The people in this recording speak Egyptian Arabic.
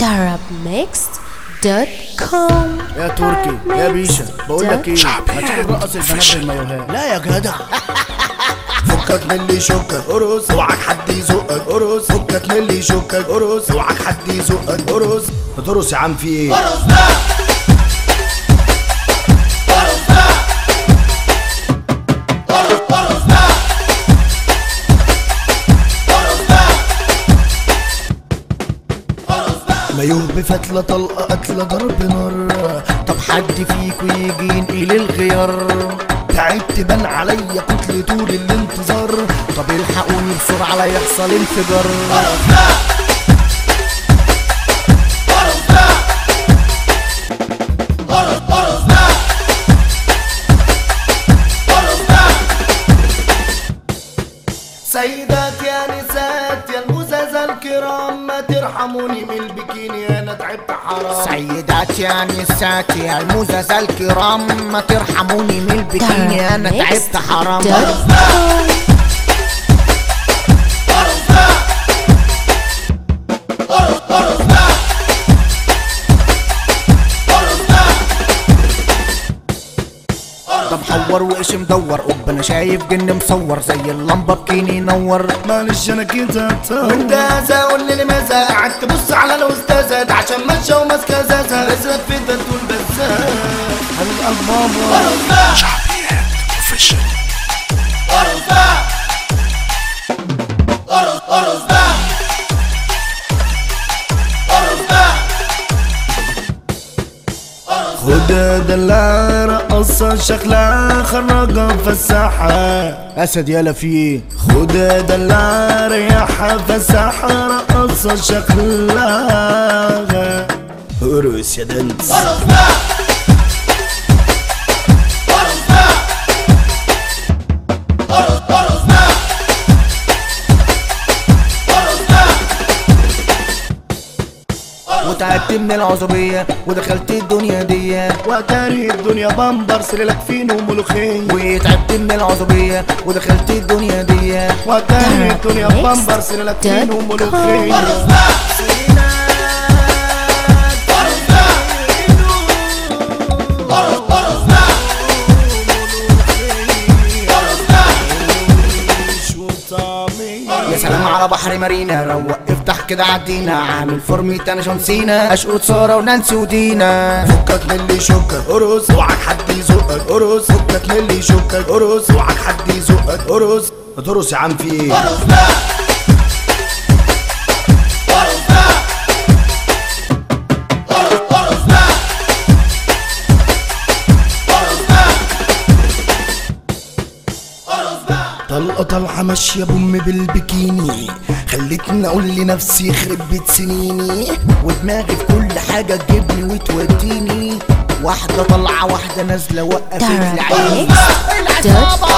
darabmixed.com يا تركي يا بيشا بقول لك ايه ما تيجي نرقص البنات بالمايوهات لا يا جدع فكك من اللي يشكك ارقص اوعك حد يزقك ارقص فكك من اللي يشكك ارقص اوعك حد يزقك ارقص بترقص يا عم في ايه مايوه بفتلة طلقة قتلة ضرب نار طب حد فيكو يجي ينقل الغيار تعبت بان عليا كتل طول الانتظار طب الحقوني بسرعة لا يحصل انفجار سيدات يا نسات يا المزازة الكرام ما ترحموني من البكيني انا تعبت حرام سيدات يا نسات يا المزز الكرام ما ترحموني من البكيني انا تعبت حرام darabmixed.com ده محور وقش مدور قب انا شايف جن مصور زي اللمبه بكيني ينور معلش انا كده استاذة قول لي لماذا قعدت تبص على الاستاذة ده عشان ماشية وماسكة زازة نزلت في ده تقول بزاز هنبقى ماما خدها دلع رقصة شكلها خرجة فساحة اسد يالا في ايه خدها دلع رياحة فساحة رقصة شكلها ارقص يا دنس وتعبت من العزوبية ودخلت الدنيا دي وتاري الدنيا بمبر سريلك فين وملوخية وتعبت من العزوبية ودخلت الدنيا دي وتاري الدنيا بمبر سريلك فين وملوخية يا سلام على بحر مارينا روق افتح كده عدينا عامل فورمي انا جون سينا اشقط سارة ونانسي ودينا فكك من اللي يشكك ارقص اوعك حد يزقك ارقص فكك من اللي يشكك ارقص اوعك حد يزقك ارقص بترقص يا عم في ايه طلقة طلعة ماشية بأم بالبكيني خلتني أقول لنفسي يخرب بيت سنيني ودماغي في كل حاجة تجيبني وتوديني واحدة طالعة واحدة نازلة وقفت لي عيني darabmixed.com